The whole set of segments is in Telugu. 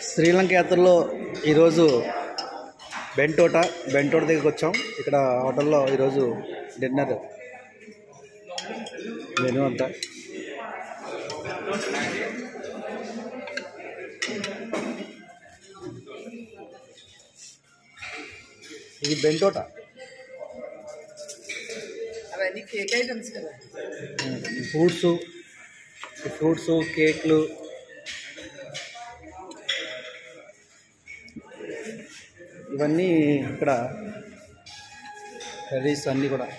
శ్రీలంక యాత్రలో ఈరోజు బెంటోట బెంటోట దగ్గరికి వచ్చాం ఇక్కడ హోటల్లో ఈరోజు డిన్నర్ మెనూ అంతా ఇది బెంటోట అవన్నీ కేక్ ఐటమ్స్ కదా ఫ్రూట్స్ ఫ్రూట్స్ కేక్లు ఇవన్నీ ఇక్కడ కర్రీస్ అన్నీ కూడా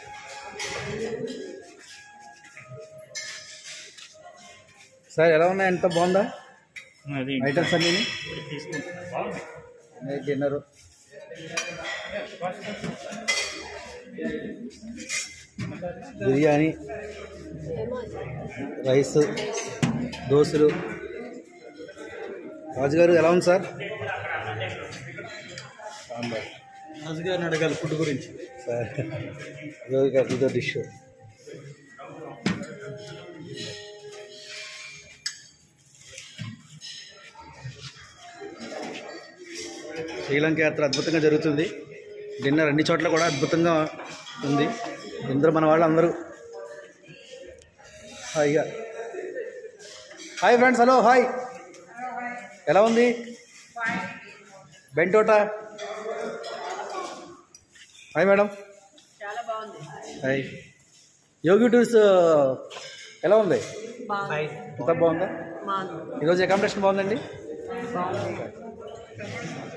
సార్ ఎలా ఉన్నాయి ఎంత బాగుందా అది ఐటమ్స్ అన్నీ తీసుకుంటాం డిన్నర్ బిర్యానీ రైస్ దోశలు రాజుగారు ఎలా ఉంది సార్ సాంబార్ రాజుగారిని అడగాలి ఫుడ్ గురించి సార్ ఇదో ఇదో డిష్ శ్రీలంక యాత్ర అద్భుతంగా జరుగుతుంది డిన్నర్ అన్ని చోట్ల కూడా అద్భుతంగా ఉంది ఇందరూ మన వాళ్ళు అందరూ హాయిగా హాయ్ ఫ్రెండ్స్ హలో హాయ్ ఎలా ఉంది బెంటోట హాయ్ మేడం చాలా బాగుంది హాయ్ యోగి టూర్స్ ఎలా ఉంది బాగుంది అంతా బాగుందా బాగుంది ఈరోజు అకామిడేషన్ బాగుందండి బాగుంది